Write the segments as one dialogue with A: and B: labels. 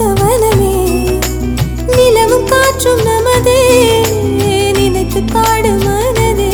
A: வனமே நிலவும் காற்றும் நமதே நினைத்து பாடு மனதே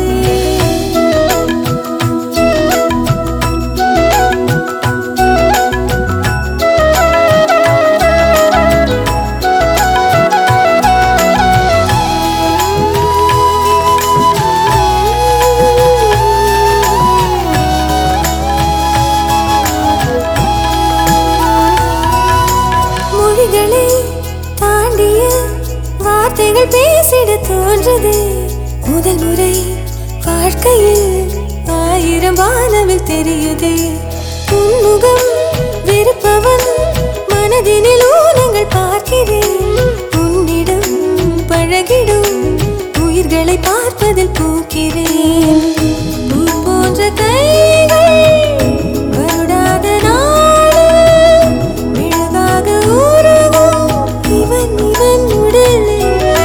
A: மொழிகளை தாண்டிய வார்த்தைகள் பேசிட தோன்றது முதல் முறை வாழ்க்கையில் ஆயிரம் வானவில் தெரியுதே உன்முகம் வெறுப்பவன் மனதினில் ஊனங்கள் பார்க்கிறேன் உன்னிடம் பழகிடும் உயிர்களை பார்ப்பதில் பூக்கிறேன் பூ போன்ற கைகள் வருடாத நாளில் மெழுகாக உருகும் இவன் இவன் உடலே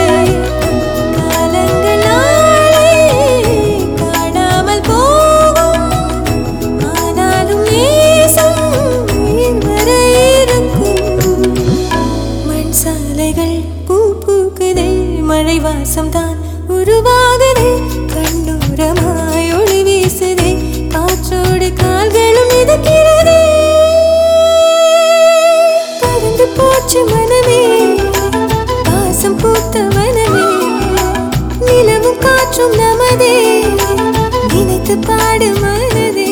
A: காலங்கள் நாளே காணாமல் போகும் ஆனாலும் நேசம் உயிர் வரை இருக்கும் மண் சாலைகள் பூ பூக்குதே மழை வாசம் தான் உருவாகுதே கண்ணூரமாய் ஒளி வீசுதே காற்றோடு கால்களும் மிதக்கிறதே பறந்து போச்சு மனமே வாசம் பூத்த வனமே நிலவும் காற்றும் நமதே நினைத்து பாடு மனதே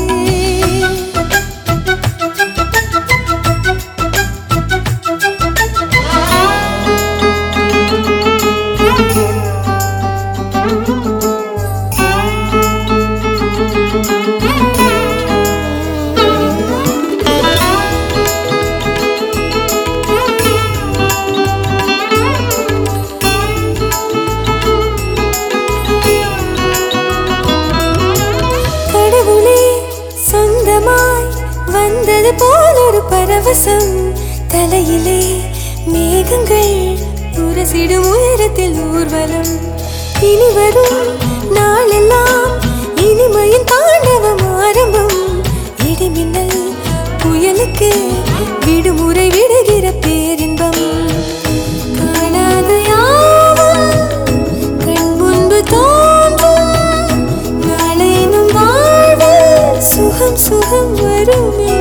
A: கடவுளே சொந்தமாய் வந்தது போல் ஒரு பரவசம் தலையிலே மேகங்கள் உரசிடும் உயரத்தில் ஊர்வலம் இனி வரும் நாளெல்லாம் இனிமையின் தாண்டவம் ஆரம்பம் இடிமின்னல் புயலுக்கு விடுமுறை விடுகிற பேரின்பம் காணாத யாவும் கண் முன்பு தோன்றும் நாளேனும் வாழ்வில் சுகம் சுகம் வருமே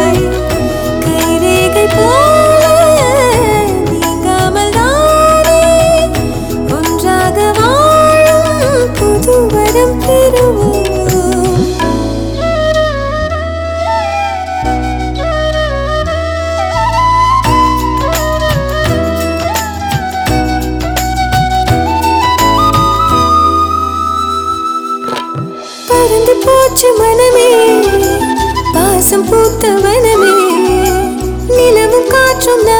A: கைரேகை போல நீங்காமல் தானே ஒன்றாக வாழும் புது வரம் பெறுவோம் பறந்து போச்சு மனமே வாசம் பூத்த வனமே நிலவும் காற்றும்